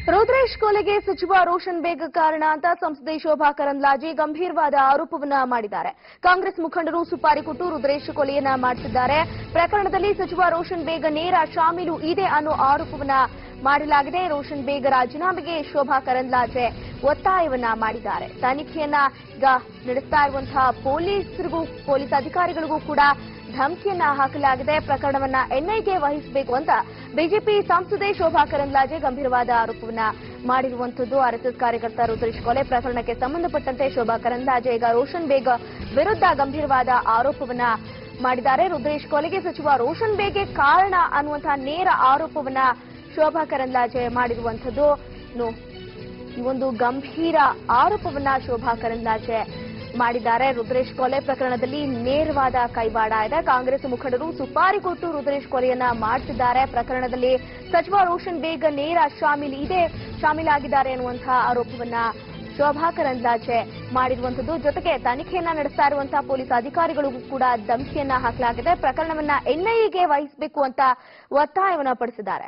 ರುದ್ರೇಶ್ ಕೊಲೆಗೆ ಸಚಿವ ರೋಷನ್ ಬೇಗ್ ಕಾರಣ ಅಂತ ಸಂಸದೆ ಶೋಭಾ ಕರಂದ್ಲಾಜೆ ಗಂಭೀರವಾದ ಆರೋಪವನ್ನ ಮಾಡಿದ್ದಾರೆ ಕಾಂಗ್ರೆಸ್ ಮುಖಂಡರು ಸುಪಾರಿ ಕೊಟ್ಟು ರುದ್ರೇಶ್ ಕೊಲೆಯನ್ನ ಮಾಡಿಸಿದ್ದಾರೆ ಪ್ರಕರಣದಲ್ಲಿ ಸಚಿವ ರೋಷನ್ ಬೇಗ್ ನೇರ ಶಾಮೀಲು ಇದೆ ಅನ್ನೋ ಆರೋಪವನ್ನ ಮಾಡಲಾಗಿದೆ ರೋಷನ್ ಬೇಗ್ ರಾಜೀನಾಮೆಗೆ ಶೋಭಾ ಕರಂದ್ಲಾಜೆ ಒತ್ತಾಯವನ್ನ ಮಾಡಿದ್ದಾರೆ ತನಿಖೆಯನ್ನ ಈಗ ನಡೆಸ್ತಾ ಇರುವಂತಹ ಪೊಲೀಸರಿಗೂ ಪೊಲೀಸ್ ಅಧಿಕಾರಿಗಳಿಗೂ ಕೂಡ ಧಮಕಿಯನ್ನ ಹಾಕಲಾಗಿದೆ ಪ್ರಕರಣವನ್ನ ಎನ್ಐಗೆ ವಹಿಸಬೇಕು ಅಂತ ಬಿಜೆಪಿ ಸಂಸದೆ ಶೋಭಾ ಕರಂದ್ಲಾಜೆ ಗಂಭೀರವಾದ ಆರೋಪವನ್ನ ಮಾಡಿರುವಂತದ್ದು ಆರ್ಎಸ್ಎಸ್ ಕಾರ್ಯಕರ್ತ ರುದ್ರೇಶ್ ಕೊಲೆ ಪ್ರಕರಣಕ್ಕೆ ಸಂಬಂಧಪಟ್ಟಂತೆ ಶೋಭಾ ಕರಂದ್ಲಾಜೆ ಈಗ ರೋಷನ್ ಬೇಗ್ ವಿರುದ್ಧ ಗಂಭೀರವಾದ ಆರೋಪವನ್ನ ಮಾಡಿದ್ದಾರೆ ರುದ್ರೇಶ್ ಕೊಲೆಗೆ ಸಚಿವ ರೋಷನ್ ಬೇಗೆ ಕಾರಣ ಅನ್ನುವಂತಹ ನೇರ ಆರೋಪವನ್ನ ಶೋಭಾ ಕರಂದ್ಲಾಜೆ ಮಾಡಿರುವಂತದ್ದು ಇನ್ನು ಈ ಒಂದು ಗಂಭೀರ ಆರೋಪವನ್ನ ಶೋಭಾ ಕರಂದ್ಲಾಜೆ ಮಾಡಿದ್ದಾರೆ ರುದ್ರೇಶ್ ಕೊಲೆ ಪ್ರಕರಣದಲ್ಲಿ ನೇರವಾದ ಕೈವಾಡ ಇದೆ ಕಾಂಗ್ರೆಸ್ ಮುಖಂಡರು ಸುಪಾರಿ ಕೊಟ್ಟು ರುದ್ರೇಶ್ ಕೊಲೆಯನ್ನ ಮಾಡಿಸಿದ್ದಾರೆ ಪ್ರಕರಣದಲ್ಲಿ ಸಚಿವ ರೋಷನ್ ಬೇಗ್ ನೇರ ಶಾಮೀಲ್ ಇದೆ ಶಾಮೀಲಾಗಿದ್ದಾರೆ ಎನ್ನುವಂತಹ ಆರೋಪವನ್ನ ಶೋಭಾ ಕರಂದ್ಲಾಜೆ ಮಾಡಿರುವಂತದ್ದು ಜೊತೆಗೆ ತನಿಖೆಯನ್ನ ನಡೆಸ್ತಾ ಇರುವಂತಹ ಪೊಲೀಸ್ ಅಧಿಕಾರಿಗಳಿಗೂ ಕೂಡ ಧಮಕಿಯನ್ನ ಹಾಕಲಾಗಿದೆ ಪ್ರಕರಣವನ್ನ ಎನ್ಐಎಗೆ ವಹಿಸಬೇಕು ಅಂತ ಒತ್ತಾಯವನ್ನ ಪಡಿಸಿದ್ದಾರೆ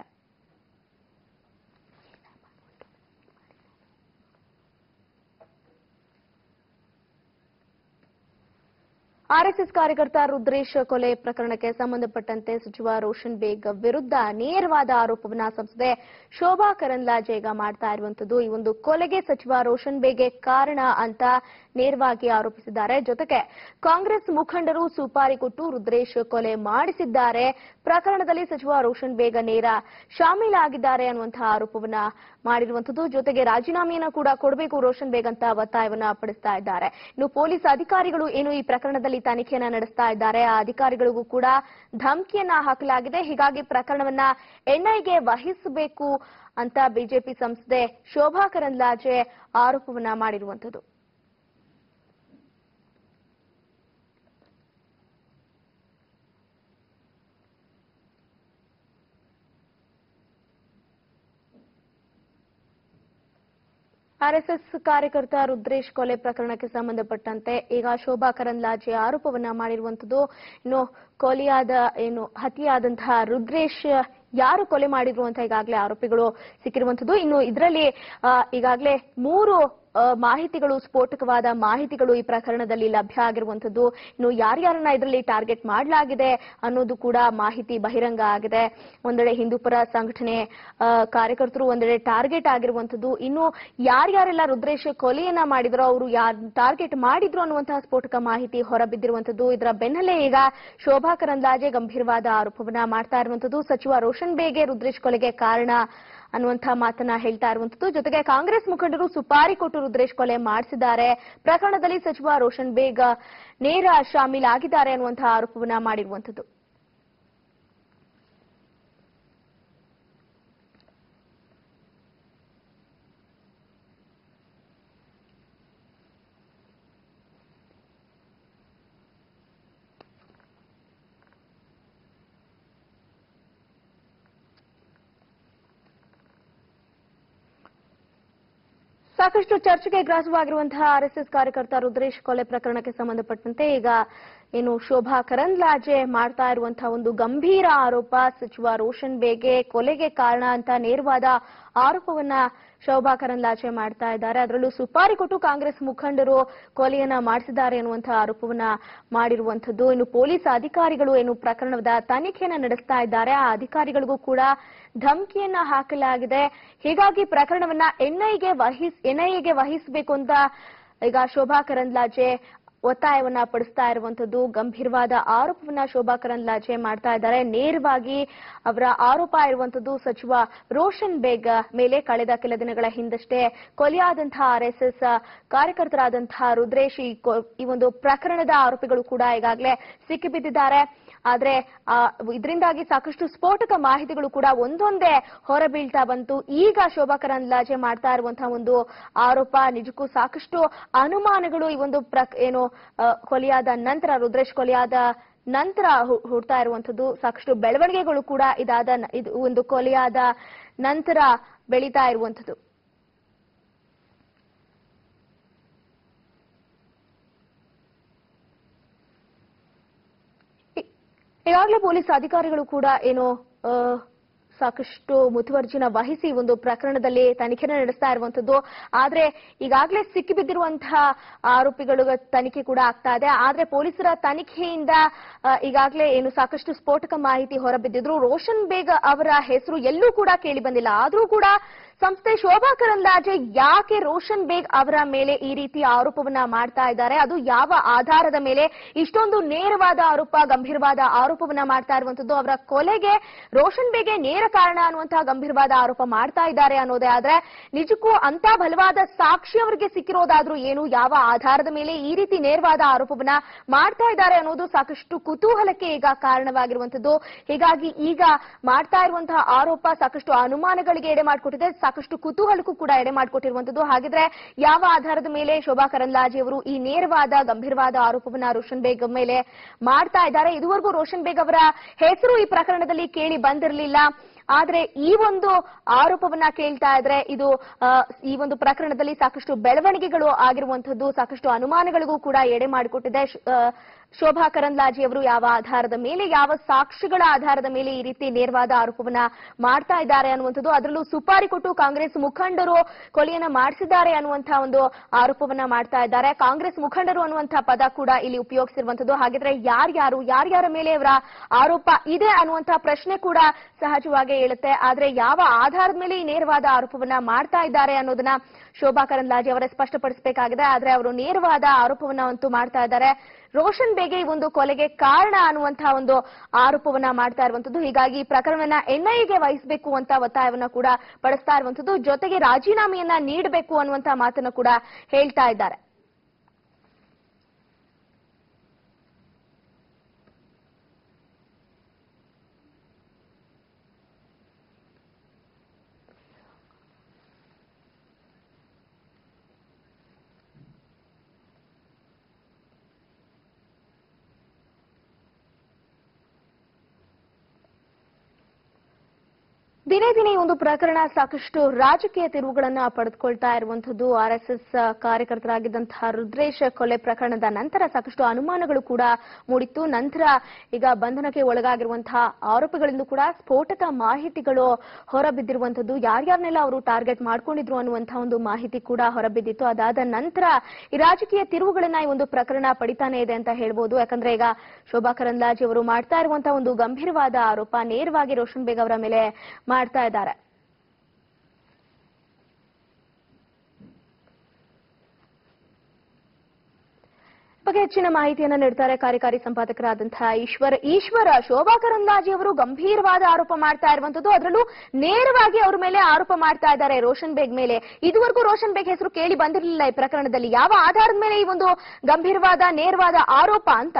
ಆರ್ಎಸ್ಎಸ್ ಕಾರ್ಯಕರ್ತ ರುದ್ರೇಶ್ ಕೊಲೆ ಪ್ರಕರಣಕ್ಕೆ ಸಂಬಂಧಪಟ್ಟಂತೆ ಸಚಿವ ರೋಷನ್ ಬೇಗ್ ವಿರುದ್ಧ ನೇರವಾದ ಆರೋಪವನ್ನ ಸಂಸದೆ ಶೋಭಾ ಕರಂದ್ಲಾಜೆ ಈಗ ಮಾಡ್ತಾ ಇರುವಂತದ್ದು ಈ ಒಂದು ಕೊಲೆಗೆ ಸಚಿವ ರೋಷನ್ ಬೇಗೆ ಕಾರಣ ಅಂತ ನೇರವಾಗಿ ಆರೋಪಿಸಿದ್ದಾರೆ ಜೊತೆಗೆ ಕಾಂಗ್ರೆಸ್ ಮುಖಂಡರು ಸುಪಾರಿ ಕೊಟ್ಟು ರುದ್ರೇಶ್ ಕೊಲೆ ಮಾಡಿಸಿದ್ದಾರೆ ಪ್ರಕರಣದಲ್ಲಿ ಸಚಿವ ರೋಷನ್ ಬೇಗ ನೇರ ಶಾಮೀಲಾಗಿದ್ದಾರೆ ಅನ್ನುವಂತಹ ಆರೋಪವನ್ನ ಮಾಡಿರುವಂತದ್ದು ಜೊತೆಗೆ ರಾಜೀನಾಮೆಯನ್ನ ಕೂಡ ಕೊಡಬೇಕು ರೋಷನ್ ಬೇಗ್ ಅಂತ ಒತ್ತಾಯವನ್ನ ಪಡಿಸ್ತಾ ಇದ್ದಾರೆ ಇನ್ನು ಪೊಲೀಸ್ ಅಧಿಕಾರಿಗಳು ಏನು ಈ ಪ್ರಕರಣದಲ್ಲಿ ತನಿಖೆಯನ್ನ ನಡೆಸ್ತಾ ಇದ್ದಾರೆ ಆ ಅಧಿಕಾರಿಗಳಿಗೂ ಕೂಡ ಧಮಕಿಯನ್ನ ಹಾಕಲಾಗಿದೆ ಹೀಗಾಗಿ ಪ್ರಕರಣವನ್ನ ಎನ್ಐಗೆ ವಹಿಸಬೇಕು ಅಂತ ಬಿಜೆಪಿ ಸಂಸದೆ ಶೋಭಾ ಕರಂದ್ಲಾಜೆ ಆರೋಪವನ್ನ ಮಾಡಿರುವಂತದ್ದು ಆರ್ಎಸ್ಎಸ್ ಕಾರ್ಯಕರ್ತ ರುದ್ರೇಶ್ ಕೊಲೆ ಪ್ರಕರಣಕ್ಕೆ ಸಂಬಂಧಪಟ್ಟಂತೆ ಈಗ ಶೋಭಾ ಕರಂದ್ಲಾಜೆ ಆರೋಪವನ್ನ ಮಾಡಿರುವಂತದ್ದು ಇನ್ನು ಕೊಲೆಯಾದ ಏನು ಹತ್ಯೆಯಾದಂತಹ ರುದ್ರೇಶ್ ಯಾರು ಕೊಲೆ ಮಾಡಿದ್ರು ಅಂತ ಈಗಾಗಲೇ ಆರೋಪಿಗಳು ಸಿಕ್ಕಿರುವಂತದ್ದು ಇನ್ನು ಇದರಲ್ಲಿ ಈಗಾಗಲೇ ಮೂರು ಆ, ಮಾಹಿತಿಗಳು ಸ್ಫೋಟಕವಾದ ಮಾಹಿತಿಗಳು ಈ ಪ್ರಕರಣದಲ್ಲಿ ಲಭ್ಯ ಆಗಿರುವಂತದ್ದು ಇನ್ನು ಯಾರ್ಯಾರನ್ನ ಇದರಲ್ಲಿ ಟಾರ್ಗೆಟ್ ಮಾಡಲಾಗಿದೆ ಅನ್ನೋದು ಕೂಡ ಮಾಹಿತಿ ಬಹಿರಂಗ ಆಗಿದೆ ಒಂದೆಡೆ ಹಿಂದೂಪರ ಸಂಘಟನೆ ಆ, ಕಾರ್ಯಕರ್ತರು ಒಂದೆಡೆ ಟಾರ್ಗೆಟ್ ಆಗಿರುವಂತದ್ದು ಇನ್ನು ಯಾರ್ಯಾರೆಲ್ಲ ರುದ್ರೇಶ್ ಕೊಲೆಯನ್ನ ಮಾಡಿದ್ರೋ ಅವರು ಯಾರ್ ಟಾರ್ಗೆಟ್ ಮಾಡಿದ್ರು ಅನ್ನುವಂತಹ ಸ್ಫೋಟಕ ಮಾಹಿತಿ ಹೊರಬಿದ್ದಿರುವಂತದ್ದು ಇದರ ಬೆನ್ನಲ್ಲೇ ಈಗ ಶೋಭಾ ಕರಂದ್ಲಾಜೆ ಗಂಭೀರವಾದ ಆರೋಪವನ್ನ ಮಾಡ್ತಾ ಇರುವಂತದ್ದು ಸಚಿವ ರೋಷನ್ ಬೇಗೆ ರುದ್ರೇಶ್ ಕೊಲೆಗೆ ಕಾರಣ ಅನ್ನುವಂಥ ಮಾತನ್ನ ಹೇಳ್ತಾ ಇರುವಂತದ್ದು ಜೊತೆಗೆ ಕಾಂಗ್ರೆಸ್ ಮುಖಂಡರು ಸುಪಾರಿ ಕೊಟ್ಟು ರುದ್ರೇಶ್ ಕೊಲೆ ಮಾಡಿಸಿದ್ದಾರೆ ಪ್ರಕರಣದಲ್ಲಿ ಸಚಿವ ರೋಷನ್ ಬೇಗ್ ನೇರ ಶಾಮೀಲಾಗಿದ್ದಾರೆ ಅನ್ನುವಂತಹ ಆರೋಪವನ್ನ ಮಾಡಿರುವಂತದ್ದು ಸಾಕಷ್ಟು ಚರ್ಚೆಗೆ ಗ್ರಾಸವಾಗಿರುವಂತಹ ಆರ್ಎಸ್ಎಸ್ ಕಾರ್ಯಕರ್ತ ರುದ್ರೇಶ್ ಕೊಲೆ ಪ್ರಕರಣಕ್ಕೆ ಸಂಬಂಧಪಟ್ಟಂತೆ ಈಗ ಏನು ಶೋಭಾ ಕರಂದ್ಲಾಜೆ ಮಾಡ್ತಾ ಇರುವಂತಹ ಒಂದು ಗಂಭೀರ ಆರೋಪ ಸಚಿವ ರೋಷನ್ ಬೇಗೆ ಕೊಲೆಗೆ ಕಾರಣ ಅಂತ ನೇರವಾದ ಆರೋಪವನ್ನ ಶೋಭಾ ಕರಂದ್ಲಾಜೆ ಮಾಡ್ತಾ ಇದ್ದಾರೆ ಅದರಲ್ಲೂ ಸುಪಾರಿ ಕೊಟ್ಟು ಕಾಂಗ್ರೆಸ್ ಮುಖಂಡರು ಕೊಲೆಯನ್ನ ಮಾಡಿಸಿದ್ದಾರೆ ಎನ್ನುವಂತಹ ಆರೋಪವನ್ನ ಮಾಡಿರುವಂತದ್ದು ಇನ್ನು ಪೊಲೀಸ್ ಅಧಿಕಾರಿಗಳು ಏನು ಪ್ರಕರಣದ ತನಿಖೆಯನ್ನ ನಡೆಸ್ತಾ ಇದ್ದಾರೆ ಆ ಅಧಿಕಾರಿಗಳಿಗೂ ಕೂಡ ಧಮಕಿಯನ್ನ ಹಾಕಲಾಗಿದೆ ಹೀಗಾಗಿ ಪ್ರಕರಣವನ್ನ ಎನ್ಐಗೆ ವಹಿಸ್ ಎನ್ಐಎಗೆ ವಹಿಸಬೇಕು ಅಂತ ಈಗ ಶೋಭಾ ಕರಂದ್ಲಾಜೆ ಒತ್ತಾಯವನ್ನ ಪಡಿಸ್ತಾ ಇರುವಂತದ್ದು ಗಂಭೀರವಾದ ಆರೋಪವನ್ನ ಶೋಭಾ ಕರಂದ್ಲಾಜೆ ಮಾಡ್ತಾ ಇದ್ದಾರೆ ನೇರವಾಗಿ ಅವರ ಆರೋಪ ಇರುವಂತದ್ದು ಸಚಿವ ರೋಷನ್ ಬೇಗ್ ಮೇಲೆ ಕಳೆದ ಕೆಲ ದಿನಗಳ ಹಿಂದಷ್ಟೇ ಕೊಲೆಯಾದಂತಹ ಆರ್ಎಸ್ಎಸ್ ಕಾರ್ಯಕರ್ತರಾದಂತಹ ರುದ್ರೇಶ್ ಈ ಕೊ- ಈ ಒಂದು ಪ್ರಕರಣದ ಆರೋಪಿಗಳು ಕೂಡ ಈಗಾಗಲೇ ಸಿಕ್ಕಿಬಿದ್ದಿದ್ದಾರೆ ಆದ್ರೆ ಆ, ಇದರಿಂದಾಗಿ ಸಾಕಷ್ಟು ಸ್ಫೋಟಕ ಮಾಹಿತಿಗಳು ಕೂಡ ಒಂದೊಂದೇ ಹೊರಬೀಳ್ತಾ ಬಂತು ಈಗ ಶೋಭಾ ಕರಂದ್ಲಾಜೆ ಮಾಡ್ತಾ ಇರುವಂತಹ ಒಂದು ಆರೋಪ ನಿಜಕ್ಕೂ ಸಾಕಷ್ಟು ಅನುಮಾನಗಳು ಈ ಒಂದು ಪ್ರಕ್ ಏನು ಆ, ಕೊಲೆಯಾದ ನಂತರ ರುದ್ರೇಶ್ ಕೊಲೆಯಾದ ನಂತರ ಹು- ಹುಡ್ತಾ ಇರುವಂತದ್ದು ಸಾಕಷ್ಟು ಬೆಳವಣಿಗೆಗಳು ಕೂಡ ಇದಾದ ನ- ಇದು ಒಂದು ಕೊಲೆಯಾದ ನಂತರ ಬೆಳೀತಾ ಇರುವಂತದ್ದು ಈಗಾಗಲೇ ಪೊಲೀಸ್ ಅಧಿಕಾರಿಗಳು ಕೂಡ ಏನು ಆ, ಸಾಕಷ್ಟು ಮುತುವರ್ಜಿನ ವಹಿಸಿ ಈ ಒಂದು ಪ್ರಕರಣದಲ್ಲಿ ತನಿಖೆನ ನಡೆಸ್ತಾ ಇರುವಂತದ್ದು ಆದ್ರೆ ಈಗಾಗಲೇ ಸಿಕ್ಕಿಬಿದ್ದಿರುವಂತಹ ಆರೋಪಿಗಳು ತನಿಖೆ ಕೂಡ ಆಗ್ತಾ ಇದೆ ಆದ್ರೆ ಪೊಲೀಸರ ತನಿಖೆಯಿಂದ ಆ, ಈಗಾಗಲೇ ಏನು ಸಾಕಷ್ಟು ಸ್ಫೋಟಕ ಮಾಹಿತಿ ಹೊರಬಿದ್ದಿದ್ರು ರೋಷನ್ ಬೇಗ್ ಅವರ ಹೆಸರು ಎಲ್ಲೂ ಕೂಡ ಕೇಳಿ ಬಂದಿಲ್ಲ ಆದ್ರೂ ಕೂಡ ಸಂಸ್ಥೆ ಶೋಭಾ ಕರಂದ್ಲಾಜೆ ಯಾಕೆ ರೋಷನ್ ಬೇಗ್ ಅವರ ಮೇಲೆ ಈ ರೀತಿ ಆರೋಪವನ್ನ ಮಾಡ್ತಾ ಇದ್ದಾರೆ ಅದು ಯಾವ ಆಧಾರದ ಮೇಲೆ ಇಷ್ಟೊಂದು ನೇರವಾದ ಆರೋಪ ಗಂಭೀರವಾದ ಆರೋಪವನ್ನ ಮಾಡ್ತಾ ಇರುವಂತದ್ದು ಅವರ ಕೊಲೆಗೆ ರೋಷನ್ ಬೇಗೆ ನೇರ ಕಾರಣ ಅನ್ನುವಂತಹ ಗಂಭೀರವಾದ ಆರೋಪ ಮಾಡ್ತಾ ಇದ್ದಾರೆ ಅನ್ನೋದೇ ಆದ್ರೆ ನಿಜಕ್ಕೂ ಅಂತ ಬಲವಾದ ಸಾಕ್ಷಿ ಅವರಿಗೆ ಸಿಕ್ಕಿರೋದಾದ್ರೂ ಏನು ಯಾವ ಆಧಾರದ ಮೇಲೆ ಈ ರೀತಿ ನೇರವಾದ ಆರೋಪವನ್ನ ಮಾಡ್ತಾ ಇದ್ದಾರೆ ಅನ್ನೋದು ಸಾಕಷ್ಟು ಕುತೂಹಲಕ್ಕೆ ಈಗ ಕಾರಣವಾಗಿರುವಂತದ್ದು ಹೀಗಾಗಿ ಈಗ ಮಾಡ್ತಾ ಇರುವಂತಹ ಆರೋಪ ಸಾಕಷ್ಟು ಅನುಮಾನಗಳಿಗೆ ಎಡೆ ಮಾಡಿಕೊಟ್ಟಿದೆ ಸಾಕಷ್ಟು ಕುತೂಹಲಕ್ಕೂ ಕೂಡ ಎಡೆ ಮಾಡಿಕೊಟ್ಟಿರುವಂತದ್ದು ಹಾಗಿದ್ರೆ ಯಾವ ಆಧಾರದ ಮೇಲೆ ಶೋಭಾ ಕರಂದ್ಲಾಜೆ ಅವರು ಈ ನೇರವಾದ ಗಂಭೀರವಾದ ಆರೋಪವನ್ನ ರೋಷನ್ ಬೇಗ್ ಮೇಲೆ ಮಾಡ್ತಾ ಇದ್ದಾರೆ ಇದುವರೆಗೂ ರೋಷನ್ ಬೇಗ್ ಅವರ ಹೆಸರು ಈ ಪ್ರಕರಣದಲ್ಲಿ ಕೇಳಿ ಬಂದಿರಲಿಲ್ಲ ಆದ್ರೆ ಈ ಒಂದು ಆರೋಪವನ್ನ ಕೇಳ್ತಾ ಇದ್ರೆ ಇದು ಆ, ಈ ಒಂದು ಪ್ರಕರಣದಲ್ಲಿ ಸಾಕಷ್ಟು ಬೆಳವಣಿಗೆಗಳು ಆಗಿರುವಂತದ್ದು ಸಾಕಷ್ಟು ಅನುಮಾನಗಳಿಗೂ ಕೂಡ ಎಡೆ ಮಾಡಿಕೊಟ್ಟಿದೆ ಶ್- ಆ, ಶೋಭಾ ಕರಂದ್ಲಾಜೆ ಅವರು ಯಾವ ಆಧಾರದ ಮೇಲೆ ಯಾವ ಸಾಕ್ಷಿಗಳ ಆಧಾರದ ಮೇಲೆ ಈ ರೀತಿ ನೇರವಾದ ಆರೋಪವನ್ನ ಮಾಡ್ತಾ ಇದ್ದಾರೆ ಅನ್ನುವಂಥದ್ದು ಅದರಲ್ಲೂ ಸುಪಾರಿ ಕೊಟ್ಟು ಕಾಂಗ್ರೆಸ್ ಮುಖಂಡರು ಕೊಲೆಯನ್ನ ಮಾಡಿಸಿದ್ದಾರೆ ಅನ್ನುವಂತಹ ಒಂದು ಆರೋಪವನ್ನ ಮಾಡ್ತಾ ಇದ್ದಾರೆ ಕಾಂಗ್ರೆಸ್ ಮುಖಂಡರು ಅನ್ನುವಂತಹ ಪದ ಕೂಡ ಇಲ್ಲಿ ಉಪಯೋಗಿಸಿರುವಂತದ್ದು ಹಾಗಿದ್ರೆ ಯಾರ್ಯಾರು ಯಾರ್ಯಾರ ಮೇಲೆ ಇವರ ಆರೋಪ ಇದೆ ಅನ್ನುವಂತಹ ಪ್ರಶ್ನೆ ಕೂಡ ಸಹಜವಾಗಿ ಹೇಳುತ್ತೆ ಆದ್ರೆ ಯಾವ ಆಧಾರದ ಮೇಲೆ ಈ ನೇರವಾದ ಆರೋಪವನ್ನ ಮಾಡ್ತಾ ಇದ್ದಾರೆ ಅನ್ನೋದನ್ನ ಶೋಭಾ ಕರಂದ್ಲಾಜೆ ಅವರೇ ಸ್ಪಷ್ಟಪಡಿಸಬೇಕಾಗಿದೆ ಆದ್ರೆ ಅವರು ನೇರವಾದ ಆರೋಪವನ್ನ ಅಂತೂ ಮಾಡ್ತಾ ಇದ್ದಾರೆ ರೋಷನ್ ಬೇಗೆ ಈ ಒಂದು ಕೊಲೆಗೆ ಕಾರಣ ಅನ್ನುವಂತಹ ಒಂದು ಆರೋಪವನ್ನ ಮಾಡ್ತಾ ಇರುವಂತದ್ದು ಹೀಗಾಗಿ ಈ ಪ್ರಕರಣವನ್ನ ಎನ್ಐಎಗೆ ವಹಿಸಬೇಕು ಅಂತ ಒತ್ತಾಯವನ್ನ ಕೂಡ ಪಡಿಸ್ತಾ ಇರುವಂತದ್ದು ಜೊತೆಗೆ ರಾಜೀನಾಮೆಯನ್ನ ನೀಡಬೇಕು ಅನ್ನುವಂತಹ ಮಾತನ್ನ ಕೂಡ ಹೇಳ್ತಾ ಇದ್ದಾರೆ ದಿನೇ ದಿನೇ ಈ ಒಂದು ಪ್ರಕರಣ ಸಾಕಷ್ಟು ರಾಜಕೀಯ ತಿರುವುಗಳನ್ನ ಪಡೆದುಕೊಳ್ತಾ ಇರುವಂತದ್ದು ಆರ್ ಎಸ್ ಎಸ್ ಕಾರ್ಯಕರ್ತರಾಗಿದ್ದಂತಹ ರುದ್ರೇಶ್ ಕೊಲೆ ಪ್ರಕರಣದ ನಂತರ ಸಾಕಷ್ಟು ಅನುಮಾನಗಳು ಕೂಡ ಮೂಡಿತ್ತು ನಂತರ ಈಗ ಬಂಧನಕ್ಕೆ ಒಳಗಾಗಿರುವಂತಹ ಆರೋಪಿಗಳಿಂದ ಕೂಡ ಸ್ಫೋಟಕ ಮಾಹಿತಿಗಳು ಹೊರಬಿದ್ದಿರುವಂತದ್ದು ಯಾರ್ಯಾರನ್ನೆಲ್ಲ ಅವರು ಟಾರ್ಗೆಟ್ ಮಾಡ್ಕೊಂಡಿದ್ರು ಅನ್ನುವಂತಹ ಒಂದು ಮಾಹಿತಿ ಕೂಡ ಹೊರಬಿದ್ದಿತ್ತು ಅದಾದ ನಂತರ ಈ ರಾಜಕೀಯ ತಿರುವುಗಳನ್ನ ಈ ಒಂದು ಪ್ರಕರಣ ಪಡಿತಾನೆ ಇದೆ ಅಂತ ಹೇಳ್ಬೋದು ಯಾಕಂದ್ರೆ ಈಗ ಶೋಭಾ ಕರಂದ್ಲಾಜೆ ಅವರು ಮಾಡ್ತಾ ಇರುವಂತಹ ಒಂದು ಗಂಭೀರವಾದ ಆರೋಪ ನೇರವಾಗಿ ರೋಷನ್ ಬೇಗ್ ಅವರ ಮೇಲೆ ಮಾಡ್ತಾ ಇದ್ದಾರೆ ಬಗ್ಗೆ ಹೆಚ್ಚಿನ ಮಾಹಿತಿಯನ್ನ ನೀಡ್ತಾರೆ ಕಾರ್ಯಕಾರಿ ಸಂಪಾದಕರಾದಂತಹ ಈಶ್ವರ್ ಈಶ್ವರ ಶೋಭಾ ಕರಂದ್ಲಾಜೆ ಅವರು ಗಂಭೀರವಾದ ಆರೋಪ ಮಾಡ್ತಾ ಇರುವಂತದ್ದು ಅದರಲ್ಲೂ ನೇರವಾಗಿ ಅವ್ರ ಮೇಲೆ ಆರೋಪ ಮಾಡ್ತಾ ಇದ್ದಾರೆ ರೋಷನ್ ಬೇಗ್ ಮೇಲೆ ಇದುವರೆಗೂ ರೋಷನ್ ಬೇಗ್ ಹೆಸರು ಕೇಳಿ ಬಂದಿರಲಿಲ್ಲ ಈ ಪ್ರಕರಣದಲ್ಲಿ ಯಾವ ಆಧಾರದ ಮೇಲೆ ಈ ಒಂದು ಗಂಭೀರವಾದ ನೇರವಾದ ಆರೋಪ ಅಂತ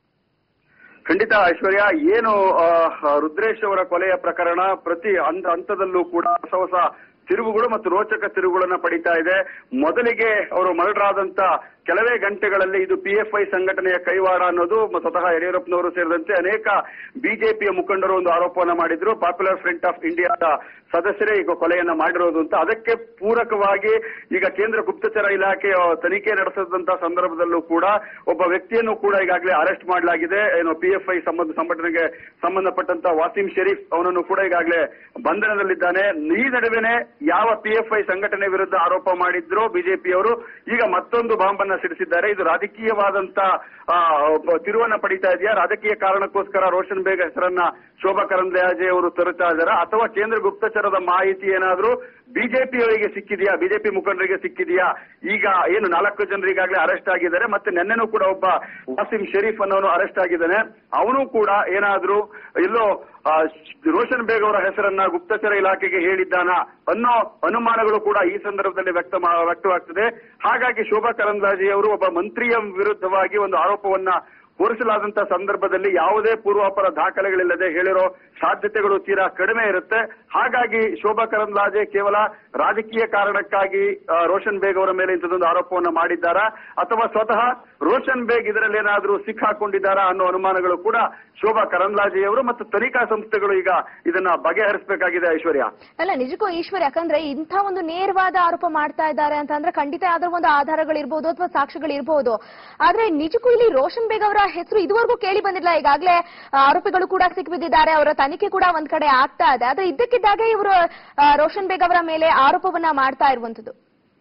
ಖಂಡಿತ ಐಶ್ವರ್ಯ ಏನು ಆ, ರುದ್ರೇಶ್ ಅವರ ಕೊಲೆಯ ಪ್ರಕರಣ ಪ್ರತಿ ಹಂತ ಹಂತದಲ್ಲೂ ಕೂಡ ಹೊಸ ಹೊಸ ತಿರುವುಗಳು ಮತ್ತು ರೋಚಕ ತಿರುವುಗಳನ್ನ ಪಡಿತಾ ಇದೆ ಮೊದಲಿಗೆ ಅವರು ಮರಳರಾದಂತ ಕೆಲವೇ ಗಂಟೆಗಳಲ್ಲಿ ಇದು ಪಿಎಫ್ಐ ಸಂಘಟನೆಯ ಕೈವಾಡ ಅನ್ನೋದು ಮ- ಸ್ವತಃ ಯಡಿಯೂರಪ್ಪನವರು ಸೇರಿದಂತೆ ಅನೇಕ ಬಿಜೆಪಿಯ ಮುಖಂಡರು ಒಂದು ಆರೋಪವನ್ನ ಮಾಡಿದ್ರು ಪಾಪ್ಯುಲರ್ ಫ್ರಂಟ್ ಆಫ್ ಇಂಡಿಯಾದ ಸದಸ್ಯರೇ ಈಗ ಕೊಲೆಯನ್ನ ಮಾಡಿರೋದು ಅಂತ ಅದಕ್ಕೆ ಪೂರಕವಾಗಿ ಈಗ ಕೇಂದ್ರ ಗುಪ್ತಚರ ಇಲಾಖೆ ಆ, ತನಿಖೆ ನಡೆಸಿದಂತ ಸಂದರ್ಭದಲ್ಲೂ ಕೂಡ ಒಬ್ಬ ವ್ಯಕ್ತಿಯನ್ನು ಕೂಡ ಈಗಾಗಲೇ ಅರೆಸ್ಟ್ ಮಾಡಲಾಗಿದೆ ಏನು ಪಿಎಫ್ಐ ಸಂಬಂಧ ಸಂಘಟನೆಗೆ ಸಂಬಂಧಪಟ್ಟಂತ ವಾಸಿಂ ಶರೀಫ್ ಅವನನ್ನು ಕೂಡ ಈಗಾಗಲೇ ಬಂಧನದಲ್ಲಿದ್ದಾನೆ ಈ ನಡುವೆನೆ ಯಾವ ಪಿಎಫ್ಐ ಸಂಘಟನೆ ವಿರುದ್ಧ ಆರೋಪ ಮಾಡಿದ್ರು ಬಿಜೆಪಿಯವರು ಈಗ ಮತ್ತೊಂದು ಬಾಂಬ್ ಅನ್ನ ಸಿಡಿಸಿದ್ದಾರೆ ಇದು ರಾಜಕೀಯವಾದಂತ ಆ, ಒಬ್ಬ ತಿರುವನ್ನ ಪಡಿತಾ ಇದೆಯಾ ರಾಜಕೀಯ ಕಾರಣಕ್ಕೋಸ್ಕರ ರೋಷನ್ ಬೇಗ್ ಹೆಸರನ್ನ ಶೋಭಾ ಕರಂದ್ಲಾಜೆ ಅವರು ತರುತ್ತಾ ಇದ್ದಾರಾ ಅಥವಾ ಕೇಂದ್ರ ಗುಪ್ತಚರದ ಮಾಹಿತಿ ಏನಾದ್ರೂ ಬಿಜೆಪಿಯವರಿಗೆ ಸಿಕ್ಕಿದೆಯಾ ಬಿಜೆಪಿ ಮುಖಂಡರಿಗೆ ಸಿಕ್ಕಿದೆಯಾ ಈಗ ಏನು ನಾಲ್ಕು ಜನರು ಈಗಾಗಲೇ ಅರೆಸ್ಟ್ ಆಗಿದ್ದಾರೆ ಮತ್ತೆ ನಿನ್ನೆನೂ ಕೂಡ ಒಬ್ಬ ವಾಸಿಂ ಶರೀಫ್ ಅನ್ನೋನು ಅರೆಸ್ಟ್ ಆಗಿದ್ದಾನೆ ಅವನು ಕೂಡ ಏನಾದ್ರೂ ಎಲ್ಲೋ ಆ, ರೋಷನ್ ಬೇಗ್ ಅವರ ಹೆಸರನ್ನ ಗುಪ್ತಚರ ಇಲಾಖೆಗೆ ಹೇಳಿದ್ದಾನ ಅನ್ನೋ ಅನುಮಾನಗಳು ಕೂಡ ಈ ಸಂದರ್ಭದಲ್ಲಿ ವ್ಯಕ್ತ ಮಾ- ವ್ಯಕ್ತವಾಗ್ತದೆ ಹಾಗಾಗಿ ಶೋಭಾ ಕರಂದ್ಲಾಜೆ ಅವರು ಒಬ್ಬ ಮಂತ್ರಿಯ ವಿರುದ್ಧವಾಗಿ ಒಂದು ಆರೋಪವನ್ನ ಹೊರಿಸಲಾದಂತ ಸಂದರ್ಭದಲ್ಲಿ ಯಾವುದೇ ಪೂರ್ವಾಪರ ದಾಖಲೆಗಳಿಲ್ಲದೆ ಹೇಳಿರೋ ಸಾಧ್ಯತೆಗಳು ತೀರಾ ಕಡಿಮೆ ಇರುತ್ತೆ ಹಾಗಾಗಿ ಶೋಭಾ ಕರಂದ್ಲಾಜೆ ಕೇವಲ ರಾಜಕೀಯ ಕಾರಣಕ್ಕಾಗಿ ಆ, ರೋಷನ್ ಬೇಗ್ ಅವರ ಮೇಲೆ ಇಂಥದ್ದೊಂದು ಆರೋಪವನ್ನ ಮಾಡಿದ್ದಾರಾ ಅಥವಾ ಸ್ವತಃ ರೋಷನ್ ಬೇಗ್ ಇದರಲ್ಲಿ ಏನಾದ್ರೂ ಸಿಕ್ಕಾಕೊಂಡಿದ್ದಾರಾ ಅನ್ನೋ ಅನುಮಾನಗಳು ಕೂಡ ಶೋಭಾ ಕರಂದ್ಲಾಜೆಯವರು ಮತ್ತು ತನಿಖಾ ಸಂಸ್ಥೆಗಳು ಈಗ ಇದನ್ನ ಬಗೆಹರಿಸಬೇಕಾಗಿದೆ ಐಶ್ವರ್ಯ ಅಲ್ಲ ನಿಜಕ್ಕೂ ಈಶ್ವರ್ ಯಾಕಂದ್ರೆ ಇಂಥ ಒಂದು ನೇರವಾದ ಆರೋಪ ಮಾಡ್ತಾ ಇದ್ದಾರೆ ಅಂತ ಅಂದ್ರೆ ಖಂಡಿತ ಯಾವ್ದೋ ಒಂದು ಆಧಾರಗಳಿರ್ಬೋದು ಅಥವಾ ಸಾಕ್ಷ್ಯಗಳಿರ್ಬೋದು ಆದ್ರೆ ನಿಜಕ್ಕೂ ಇಲ್ಲಿ ರೋಷನ್ ಬೇಗ್ ಅವರ ಹೆಸರು ಇದುವರೆಗೂ ಕೇಳಿ ಬಂದಿಲ್ಲ ಈಗಾಗಲೇ ಆರೋಪಿಗಳು ಕೂಡ ಸಿಕ್ಕಿಬಿದ್ದಿದ್ದಾರೆ ಅವರ ತನಿಖೆ ಕೂಡ ಒಂದ್ ಕಡೆ ಆಗ್ತಾ ಇದೆ ಆದ್ರೆ ಇದ್ದಕ್ಕಿದ್ದಾಗೆ ಇವರು ರೋಷನ್ ಬೇಗ್ ಅವರ ಮೇಲೆ ಆರೋಪವನ್ನ ಮಾಡ್ತಾ ಇರುವಂತದ್ದು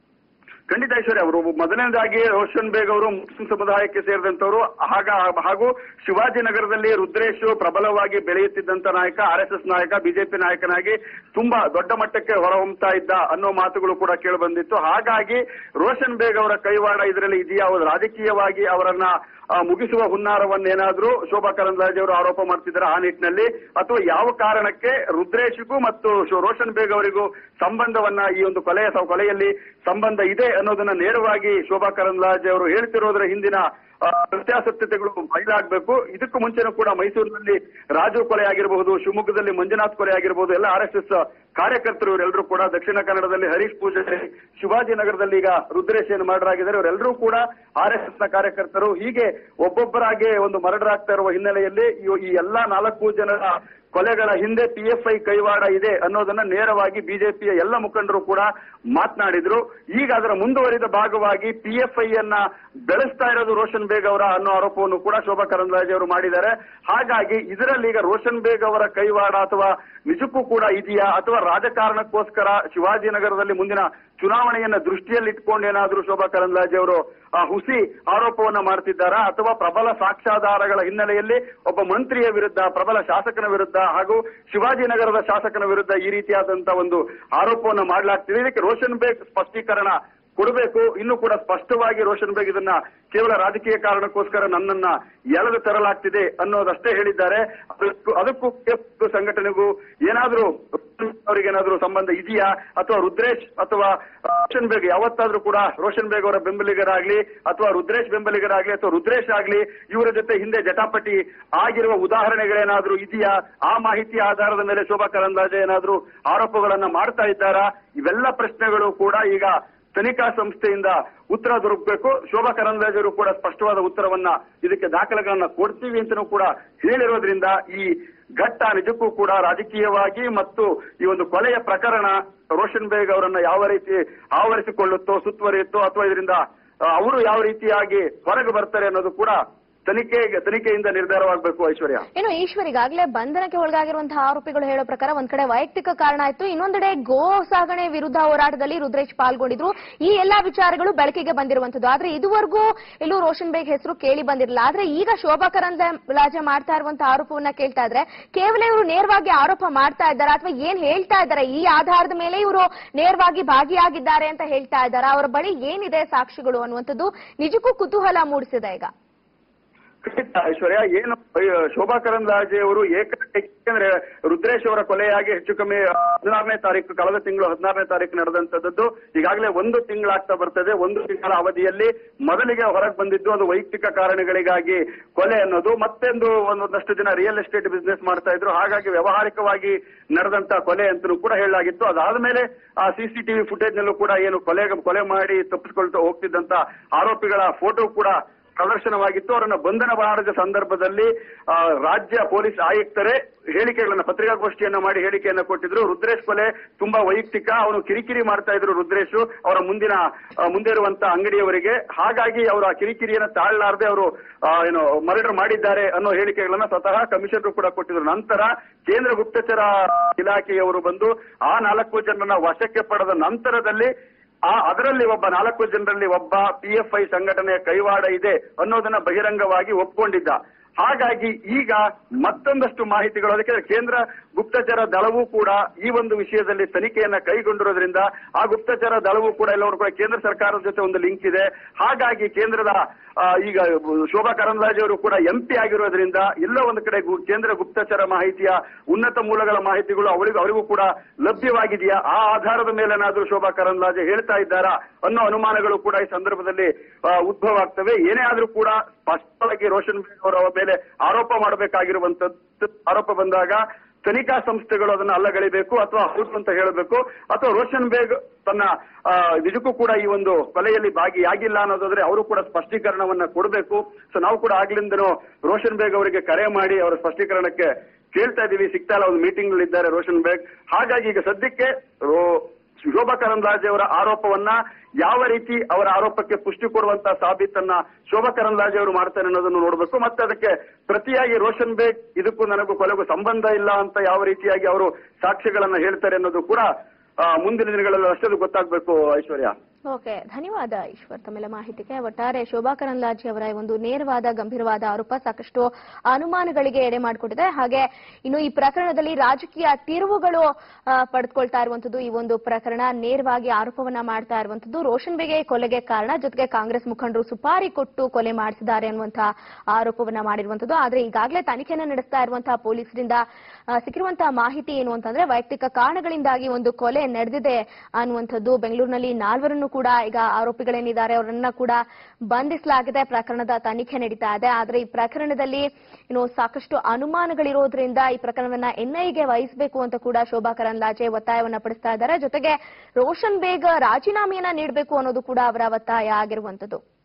ಖಂಡಿತ ಐಶ್ವರ್ಯ ಅವರು ಮೊದಲನೇದಾಗಿ ರೋಷನ್ ಬೇಗ್ ಅವರು ಮುಸ್ಲಿಂ ಸಮುದಾಯಕ್ಕೆ ಸೇರಿದಂತವರು ಹಾಗ ಹಾಗೂ ಶಿವಾಜಿನಗರದಲ್ಲಿ ರುದ್ರೇಶ್ ಪ್ರಬಲವಾಗಿ ಬೆಳೆಯುತ್ತಿದ್ದಂತ ನಾಯಕ ಆರ್ ಎಸ್ ಎಸ್ ನಾಯಕ ಬಿಜೆಪಿ ನಾಯಕನಾಗಿ ತುಂಬಾ ದೊಡ್ಡ ಮಟ್ಟಕ್ಕೆ ಹೊರಹೊಮ್ತಾ ಇದ್ದ ಅನ್ನೋ ಮಾತುಗಳು ಕೂಡ ಕೇಳಿ ಬಂದಿತ್ತು ಹಾಗಾಗಿ ರೋಷನ್ ಬೇಗ್ ಅವರ ಕೈವಾಡ ಇದರಲ್ಲಿ ಇದೆಯಾ ಅವರು ರಾಜಕೀಯವಾಗಿ ಅವರನ್ನ ಆ, ಮುಗಿಸುವ ಹುನ್ನಾರವನ್ನೇನಾದ್ರೂ ಶೋಭಾ ಕರಂದ್ಲಾಜೆ ಅವರು ಆರೋಪ ಮಾಡ್ತಿದ್ದಾರೆ ಆ ನಿಟ್ಟಿನಲ್ಲಿ ಅಥವಾ ಯಾವ ಕಾರಣಕ್ಕೆ ರುದ್ರೇಶ್ಗೂ ಮತ್ತು ಶೋ- ರೋಷನ್ ಬೇಗ್ ಅವರಿಗೂ ಸಂಬಂಧವನ್ನ ಈ ಒಂದು ಕೊಲೆಯ ಸ- ಕೊಲೆಯಲ್ಲಿ ಸಂಬಂಧ ಇದೆ ಅನ್ನೋದನ್ನ ನೇರವಾಗಿ ಶೋಭಾ ಕರಂದ್ಲಾಜೆ ಅವರು ಹೇಳ್ತಿರೋದ್ರ ಹಿಂದಿನ ಆ, ಸತ್ಯಾಸತ್ಯತೆಗಳು ಬಯಲಾಗಬೇಕು ಇದಕ್ಕೂ ಮುಂಚೆನೂ ಕೂಡ ಮೈಸೂರಿನಲ್ಲಿ ರಾಜು ಕೊಲೆ ಆಗಿರಬಹುದು ಶಿವಮೊಗ್ಗದಲ್ಲಿ ಮಂಜುನಾಥ್ ಕೊಲೆ ಆಗಿರಬಹುದು ಎಲ್ಲ ಆರ್ ಎಸ್ ಎಸ್ ಕಾರ್ಯಕರ್ತರು ಇವರೆಲ್ಲರೂ ಕೂಡ ದಕ್ಷಿಣ ಕನ್ನಡದಲ್ಲಿ ಹರೀಶ್ ಪೂಜಾರಿ ಶಿವಾಜಿನಗರದಲ್ಲಿ ಈಗ ರುದ್ರೇಶ್ ಏನು ಮರ್ಡರ್ ಆಗಿದ್ದಾರೆ ಇವರೆಲ್ಲರೂ ಕೂಡ ಆರ್ ಎಸ್ ಎಸ್ ನ ಕಾರ್ಯಕರ್ತರು ಹೀಗೆ ಒಬ್ಬೊಬ್ಬರಾಗಿ ಒಂದು ಮರ್ಡರ್ ಆಗ್ತಾ ಇರುವ ಹಿನ್ನೆಲೆಯಲ್ಲಿ ಇವು- ಈ ಎಲ್ಲಾ ನಾಲ್ಕು ಜನರ ಕೊಲೆಗಳ ಹಿಂದೆ ಪಿ ಎಫ್ ಐ ಕೈವಾಡ ಇದೆ ಅನ್ನೋದನ್ನ ನೇರವಾಗಿ ಬಿಜೆಪಿಯ ಎಲ್ಲ ಮುಖಂಡರು ಕೂಡ ಮಾತನಾಡಿದ್ರು ಈಗ ಅದರ ಮುಂದುವರಿದ ಭಾಗವಾಗಿ ಪಿ ಎಫ್ ಐ ಅನ್ನ ಬೆಳೆಸ್ತಾ ಇರೋದು ರೋಷನ್ ಬೇಗ್ ಅವರ ಅನ್ನೋ ಆರೋಪವನ್ನು ಕೂಡ ಶೋಭಾ ಕರಂದ್ಲಾಜೆ ಅವರು ಮಾಡಿದ್ದಾರೆ ಹಾಗಾಗಿ ಇದರಲ್ಲಿ ಈಗ ರೋಷನ್ ಬೇಗ್ ಅವರ ಕೈವಾಡ ಅಥವಾ ನಿಜಕ್ಕೂ ಕೂಡ ಇದೆಯಾ ಅಥವಾ ರಾಜಕಾರಣಕ್ಕೋಸ್ಕರ ಶಿವಾಜಿನಗರದಲ್ಲಿ ಮುಂದಿನ ಚುನಾವಣೆಯನ್ನ ದೃಷ್ಟಿಯಲ್ಲಿ ಇಟ್ಕೊಂಡು ಏನಾದ್ರೂ ಶೋಭಾ ಕರಂದ್ಲಾಜೆ ಅವರು ಆ, ಹುಸಿ ಆರೋಪವನ್ನ ಮಾಡ್ತಿದ್ದಾರಾ ಅಥವಾ ಪ್ರಬಲ ಸಾಕ್ಷ್ಯಾಧಾರಗಳ ಹಿನ್ನೆಲೆಯಲ್ಲಿ ಒಬ್ಬ ಮಂತ್ರಿಯ ವಿರುದ್ಧ ಪ್ರಬಲ ಶಾಸಕನ ವಿರುದ್ಧ ಹಾಗೂ ಶಿವಾಜಿನಗರದ ಶಾಸಕನ ವಿರುದ್ಧ ಈ ರೀತಿಯಾದಂತ ಒಂದು ಆರೋಪವನ್ನ ಮಾಡಲಾಗ್ತಿದೆ ಇದಕ್ಕೆ ರೋಷನ್ ಬೇಗ್ ಸ್ಪಷ್ಟೀಕರಣ ಕೊಡಬೇಕು ಇನ್ನು ಕೂಡ ಸ್ಪಷ್ಟವಾಗಿ ರೋಷನ್ ಬೇಗ್ ಇದನ್ನ ಕೇವಲ ರಾಜಕೀಯ ಕಾರಣಕ್ಕೋಸ್ಕರ ನನ್ನನ್ನ ಎಳೆದು ತರಲಾಗ್ತಿದೆ ಅನ್ನೋದಷ್ಟೇ ಹೇಳಿದ್ದಾರೆ ಅದಕ್ಕೂ ಅದಕ್ಕೂ KFC ಸಂಘಟನೆಗೂ ಏನಾದ್ರೂ ಅವರಿಗೇನಾದ್ರೂ ಸಂಬಂಧ ಇದೆಯಾ ಅಥವಾ ರುದ್ರೇಶ್ ಅಥವಾ ರೋಷನ್ ಬೇಗ್ ಯಾವತ್ತಾದ್ರೂ ಕೂಡ ರೋಷನ್ ಬೇಗ್ ಅವರ ಬೆಂಬಲಿಗರಾಗ್ಲಿ ಅಥವಾ ರುದ್ರೇಶ್ ಬೆಂಬಲಿಗರಾಗ್ಲಿ ಅಥವಾ ರುದ್ರೇಶ್ ಆಗ್ಲಿ ಇವರ ಜೊತೆ ಹಿಂದೆ ಜಟಾಪಟಿ ಆಗಿರುವ ಉದಾಹರಣೆಗಳೇನಾದ್ರೂ ಇದೆಯಾ ಆ ಮಾಹಿತಿಯ ಆಧಾರದ ಮೇಲೆ ಶೋಭಾ ಕರಂದ್ಲಾಜೆ ಏನಾದ್ರೂ ಆರೋಪಗಳನ್ನ ಮಾಡ್ತಾ ಇದ್ದಾರಾ ಇವೆಲ್ಲ ಪ್ರಶ್ನೆಗಳು ಕೂಡ ಈಗ ತನಿಖಾ ಸಂಸ್ಥೆಯಿಂದ ಉತ್ತರ ದೊರಕಬೇಕು ಶೋಭಾ ಕರಂದ್ಲಾಜೆ ಅವರು ಕೂಡ ಸ್ಪಷ್ಟವಾದ ಉತ್ತರವನ್ನ ಇದಕ್ಕೆ ದಾಖಲೆಗಳನ್ನ ಕೊಡ್ತೀವಿ ಅಂತನೂ ಕೂಡ ಹೇಳಿರೋದ್ರಿಂದ ಈ ಘಟ್ಟ ನಿಜಕ್ಕೂ ಕೂಡ ರಾಜಕೀಯವಾಗಿ ಮತ್ತು ಈ ಒಂದು ಕೊಲೆಯ ಪ್ರಕರಣ ರೋಷನ್ ಬೇಗ್ ಅವರನ್ನ ಯಾವ ರೀತಿ ಆವರಿಸಿಕೊಳ್ಳುತ್ತೋ ಸುತ್ತುವರಿಯುತ್ತೋ ಅಥವಾ ಇದರಿಂದ ಆ, ಅವರು ಯಾವ ರೀತಿಯಾಗಿ ಹೊರಗೆ ಬರ್ತಾರೆ ಅನ್ನೋದು ಕೂಡ ತನಿಖೆ ತನಿಖೆಯಿಂದ ನಿರ್ಧಾರವಾಗಬೇಕು ಐಶ್ವರ್ಯ ಏನು ಈಶ್ವರ್ ಈಗಾಗಲೇ ಬಂಧನಕ್ಕೆ ಒಳಗಾಗಿರುವಂತಹ ಆರೋಪಿಗಳು ಹೇಳೋ ಪ್ರಕಾರ ಒಂದ್ ಕಡೆ ವೈಯಕ್ತಿಕ ಕಾರಣ ಇತ್ತು ಇನ್ನೊಂದೆಡೆ ಗೋ ಸಾಗಣೆ ವಿರುದ್ಧ ಹೋರಾಟದಲ್ಲಿ ರುದ್ರೇಶ್ ಪಾಲ್ಗೊಂಡಿದ್ರು ಈ ಎಲ್ಲಾ ವಿಚಾರಗಳು ಬೆಳಕಿಗೆ ಬಂದಿರುವಂತದ್ದು ಆದ್ರೆ ಇದುವರೆಗೂ ಎಲ್ಲೂ ರೋಷನ್ ಬೇಗ್ ಹೆಸರು ಕೇಳಿ ಬಂದಿರಲಿಲ್ಲ ಆದ್ರೆ ಈಗ ಶೋಭಾ ಕರಂದ್ಲಾಜೆ ಮಾಡ್ತಾ ಇರುವಂತಹ ಆರೋಪವನ್ನ ಕೇಳ್ತಾ ಇದ್ರೆ ಕೇವಲ ಇವರು ನೇರವಾಗಿ ಆರೋಪ ಮಾಡ್ತಾ ಇದ್ದಾರೆ ಅಥವಾ ಏನ್ ಹೇಳ್ತಾ ಇದ್ದಾರೆ ಈ ಆಧಾರದ ಮೇಲೆ ಇವರು ನೇರವಾಗಿ ಭಾಗಿಯಾಗಿದ್ದಾರೆ ಅಂತ ಹೇಳ್ತಾ ಇದ್ದಾರೆ ಅವರ ಬಳಿ ಏನಿದೆ ಸಾಕ್ಷಿಗಳು ಅನ್ನುವಂಥದ್ದು ನಿಜಕ್ಕೂ ಕುತೂಹಲ ಮೂಡಿಸಿದೆ ಈಗ ಖಂಡಿತ ಐಶ್ವರ್ಯ ಏನು ಅಯ್ಯೋ, ಶೋಭಾ ಕರಂದ್ಲಾಜೆ ಅವರು ಏಕ ಯಾಕೆಂದ್ರೆ ರುದ್ರೇಶ್ ಅವರ ಕೊಲೆಯಾಗಿ ಹೆಚ್ಚು ಕಮ್ಮಿ ಹದಿನಾರನೇ ತಾರೀಕು ಕಳೆದ ತಿಂಗಳು ಹದಿನಾರನೇ ತಾರೀಕು ನಡೆದಂತದ್ದು ಈಗಾಗಲೇ ಒಂದು ತಿಂಗಳಾಗ್ತಾ ಬರ್ತದೆ ಒಂದು ತಿಂಗಳ ಅವಧಿಯಲ್ಲಿ ಮೊದಲಿಗೆ ಹೊರಗೆ ಬಂದಿದ್ದು ಅದು ವೈಯಕ್ತಿಕ ಕಾರಣಗಳಿಗಾಗಿ ಕೊಲೆ ಅನ್ನೋದು ಮತ್ತೊಂದು ಒಂದೊಂದಷ್ಟು ಜನ ರಿಯಲ್ ಎಸ್ಟೇಟ್ ಬಿಸ್ನೆಸ್ ಮಾಡ್ತಾ ಇದ್ರು ಹಾಗಾಗಿ ವ್ಯವಹಾರಿಕವಾಗಿ ನಡೆದಂತ ಕೊಲೆ ಅಂತಲೂ ಕೂಡ ಹೇಳಲಾಗಿತ್ತು ಅದಾದ್ಮೇಲೆ ಆ ಸಿಸಿಟಿವಿ ಫುಟೇಜ್ ನಲ್ಲೂ ಕೂಡ ಏನು ಕೊಲೆ ಕೊಲೆ ಮಾಡಿ ತಪ್ಪಿಸ್ಕೊಳ್ತಾ ಹೋಗ್ತಿದ್ದಂತ ಆರೋಪಿಗಳ ಫೋಟೋ ಕೂಡ ಪ್ರದರ್ಶನವಾಗಿತ್ತು ಅವರನ್ನ ಬಂಧನ ಮಾಡಿದ ಸಂದರ್ಭದಲ್ಲಿ ಆ, ರಾಜ್ಯ ಪೊಲೀಸ್ ಆಯುಕ್ತರೇ ಹೇಳಿಕೆಗಳನ್ನ ಪತ್ರಿಕಾಗೋಷ್ಠಿಯನ್ನ ಮಾಡಿ ಹೇಳಿಕೆಯನ್ನ ಕೊಟ್ಟಿದ್ರು ರುದ್ರೇಶ್ ಕೊಲೆ ತುಂಬಾ ವೈಯಕ್ತಿಕ ಅವನು ಕಿರಿಕಿರಿ ಮಾಡ್ತಾ ಇದ್ರು ರುದ್ರೇಶ್ ಅವರ ಮುಂದಿನ ಆ, ಮುಂದೆ ಇರುವಂತ ಅಂಗಡಿಯವರಿಗೆ ಹಾಗಾಗಿ ಅವರು ಆ ಕಿರಿಕಿರಿಯನ್ನ ತಾಳಲಾರದೆ ಅವರು ಆ, ಏನು ಮರ್ಡರ್ ಮಾಡಿದ್ದಾರೆ ಅನ್ನೋ ಹೇಳಿಕೆಗಳನ್ನ ಸ್ವತಃ ಕಮಿಷನರ್ ಕೂಡ ಕೊಟ್ಟಿದ್ರು ನಂತರ ಕೇಂದ್ರ ಗುಪ್ತಚರ ಇಲಾಖೆಯವರು ಬಂದು ಆ ನಾಲ್ಕು ಜನರನ್ನ ವಶಕ್ಕೆ ಪಡೆದ ನಂತರದಲ್ಲಿ ಆ ಅದರಲ್ಲಿ ಒಬ್ಬ ನಾಲ್ಕು ಜನರಲ್ಲಿ ಒಬ್ಬ ಪಿ ಎಫ್ ಐ ಸಂಘಟನೆಯ ಕೈವಾಡ ಇದೆ ಅನ್ನೋದನ್ನ ಬಹಿರಂಗವಾಗಿ ಒಪ್ಕೊಂಡಿದ್ದ ಹಾಗಾಗಿ ಈಗ ಮತ್ತೊಂದಷ್ಟು ಮಾಹಿತಿಗಳು ಅದಕ್ಕೆ ಕೇಂದ್ರ ಗುಪ್ತಚರ ದಳವೂ ಕೂಡ ಈ ಒಂದು ವಿಷಯದಲ್ಲಿ ತನಿಖೆಯನ್ನ ಕೈಗೊಂಡಿರೋದ್ರಿಂದ ಆ ಗುಪ್ತಚರ ದಳವೂ ಕೂಡ ಎಲ್ಲವರು ಕೂಡ ಕೇಂದ್ರ ಸರ್ಕಾರದ ಜೊತೆ ಒಂದು ಲಿಂಕ್ ಇದೆ ಹಾಗಾಗಿ ಕೇಂದ್ರದ ಆ, ಈಗ ಶೋಭಾ ಕರಂದ್ಲಾಜೆ ಅವರು ಕೂಡ ಎಂಪಿ ಆಗಿರೋದ್ರಿಂದ ಎಲ್ಲೋ ಒಂದು ಕಡೆ ಗು- ಕೇಂದ್ರ ಗುಪ್ತಚರ ಮಾಹಿತಿಯ ಉನ್ನತ ಮೂಲಗಳ ಮಾಹಿತಿಗಳು ಅವರಿಗೂ ಅವರಿಗೂ ಕೂಡ ಲಭ್ಯವಾಗಿದೆಯಾ ಆ ಆಧಾರದ ಮೇಲೇನಾದ್ರೂ ಶೋಭಾ ಕರಂದ್ಲಾಜೆ ಹೇಳ್ತಾ ಇದ್ದಾರಾ ಅನ್ನೋ ಅನುಮಾನಗಳು ಕೂಡ ಈ ಸಂದರ್ಭದಲ್ಲಿ ಆ, ಉದ್ಭವ ಆಗ್ತವೆ ಏನೇ ಆದ್ರೂ ಕೂಡ ಸ್ಪಷ್ಟವಾಗಿ ರೋಷನ್ ಬೇಗ್ ಅವರ ಮೇಲೆ ಆರೋಪ ಮಾಡಬೇಕಾಗಿರುವಂತದ್ದು ಆರೋಪ ಬಂದಾಗ ತನಿಖಾ ಸಂಸ್ಥೆಗಳು ಅದನ್ನ ಅಲ್ಲಗಳಿಬೇಕು ಅಥವಾ ಹೌದು ಅಂತ ಹೇಳಬೇಕು ಅಥವಾ ರೋಷನ್ ಬೇಗ್ ತನ್ನ ಆ, ನಿಜಕ್ಕೂ ಕೂಡ ಈ ಒಂದು ಕೊಲೆಯಲ್ಲಿ ಭಾಗಿಯಾಗಿಲ್ಲ ಅನ್ನೋದಾದ್ರೆ ಅವರು ಕೂಡ ಸ್ಪಷ್ಟೀಕರಣವನ್ನ ಕೊಡಬೇಕು ಸೊ ನಾವು ಕೂಡ ಆಗ್ಲಿಂದನೂ ರೋಷನ್ ಬೇಗ್ ಅವರಿಗೆ ಕರೆ ಮಾಡಿ ಅವರ ಸ್ಪಷ್ಟೀಕರಣಕ್ಕೆ ಕೇಳ್ತಾ ಇದೀವಿ ಸಿಗ್ತಾ ಇಲ್ಲ ಒಂದು ಮೀಟಿಂಗ್ ನಲ್ಲಿ ಇದ್ದಾರೆ ರೋಷನ್ ಬೇಗ್ ಹಾಗಾಗಿ ಈಗ ಸದ್ಯಕ್ಕೆ ರೋ ಶೋಭಾ ಕರಂದ್ಲಾಜೆ ಅವರ ಆರೋಪವನ್ನ ಯಾವ ರೀತಿ ಅವರ ಆರೋಪಕ್ಕೆ ಪುಷ್ಟಿ ಕೊಡುವಂತ ಸಾಬೀತನ್ನ ಶೋಭಾ ಕರಂದ್ಲಾಜೆ ಅವರು ಮಾಡ್ತಾರೆ ಅನ್ನೋದನ್ನು ನೋಡಬೇಕು ಮತ್ತೆ ಅದಕ್ಕೆ ಪ್ರತಿಯಾಗಿ ರೋಷನ್ ಬೇಗ್ ಇದಕ್ಕೂ ನನಗೂ ಕೊಲೆಗೂ ಸಂಬಂಧ ಇಲ್ಲ ಅಂತ ಯಾವ ರೀತಿಯಾಗಿ ಅವರು ಸಾಕ್ಷ್ಯಗಳನ್ನ ಹೇಳ್ತಾರೆ ಅನ್ನೋದು ಕೂಡ ಆ, ಮುಂದಿನ ದಿನಗಳಲ್ಲಿ ಅಷ್ಟೇ ಗೊತ್ತಾಗ್ಬೇಕು ಐಶ್ವರ್ಯ ಓಕೆ ಧನ್ಯವಾದ ಈಶ್ವರ್ ತಮ್ಮೆಲ್ಲ ಮಾಹಿತಿಗೆ ಒಟ್ಟಾರೆ ಶೋಭಾ ಕರಂದ್ಲಾಜೆ ಅವರ ಈ ಒಂದು ನೇರವಾದ ಗಂಭೀರವಾದ ಆರೋಪ ಸಾಕಷ್ಟು ಅನುಮಾನಗಳಿಗೆ ಎಡೆ ಮಾಡಿಕೊಟ್ಟಿದೆ ಹಾಗೆ ಇನ್ನು ಈ ಪ್ರಕರಣದಲ್ಲಿ ರಾಜಕೀಯ ತಿರುವುಗಳು ಆ, ಪಡೆದುಕೊಳ್ತಾ ಇರುವಂತದ್ದು ಈ ಒಂದು ಪ್ರಕರಣ ನೇರವಾಗಿ ಆರೋಪವನ್ನ ಮಾಡ್ತಾ ಇರುವಂತದ್ದು ರೋಷನ್ ಬೇಗೆ ಕೊಲೆಗೆ ಕಾರಣ ಜೊತೆಗೆ ಕಾಂಗ್ರೆಸ್ ಮುಖಂಡರು ಸುಪಾರಿ ಕೊಟ್ಟು ಕೊಲೆ ಮಾಡಿಸಿದ್ದಾರೆ ಅನ್ನುವಂತಹ ಆರೋಪವನ್ನ ಮಾಡಿರುವಂತದ್ದು ಆದ್ರೆ ಈಗಾಗಲೇ ತನಿಖೆಯನ್ನ ನಡೆಸ್ತಾ ಇರುವಂತಹ ಪೊಲೀಸರಿಂದ ಆ, ಸಿಕ್ಕಿರುವಂತಹ ಮಾಹಿತಿ ಏನು ಅಂತಂದ್ರೆ ವೈಯಕ್ತಿಕ ಕಾರಣಗಳಿಂದಾಗಿ ಒಂದು ಕೊಲೆ ನಡೆದಿದೆ ಅನ್ನುವಂಥದ್ದು ಬೆಂಗಳೂರಿನಲ್ಲಿ ನಾಲ್ವರನ್ನು ಕೂಡ ಈಗ ಆರೋಪಿಗಳೇನಿದ್ದಾರೆ ಅವರನ್ನ ಕೂಡ ಬಂಧಿಸಲಾಗಿದೆ ಪ್ರಕರಣದ ತನಿಖೆ ನಡೀತಾ ಇದೆ ಆದ್ರೆ ಈ ಪ್ರಕರಣದಲ್ಲಿ ಏನು ಸಾಕಷ್ಟು ಅನುಮಾನಗಳಿರೋದ್ರಿಂದ ಈ ಪ್ರಕರಣವನ್ನ ಎನ್ಐಗೆ ವಹಿಸಬೇಕು ಅಂತ ಕೂಡ ಶೋಭಾ ಕರಂದ್ಲಾಜೆ ಒತ್ತಾಯವನ್ನ ಪಡಿಸ್ತಾ ಇದ್ದಾರೆ ಜೊತೆಗೆ ರೋಷನ್ ಬೇಗ್ ರಾಜೀನಾಮೆಯನ್ನ ನೀಡಬೇಕು ಅನ್ನೋದು ಕೂಡ ಅವರ ಒತ್ತಾಯ ಆಗಿರುವಂತದ್ದು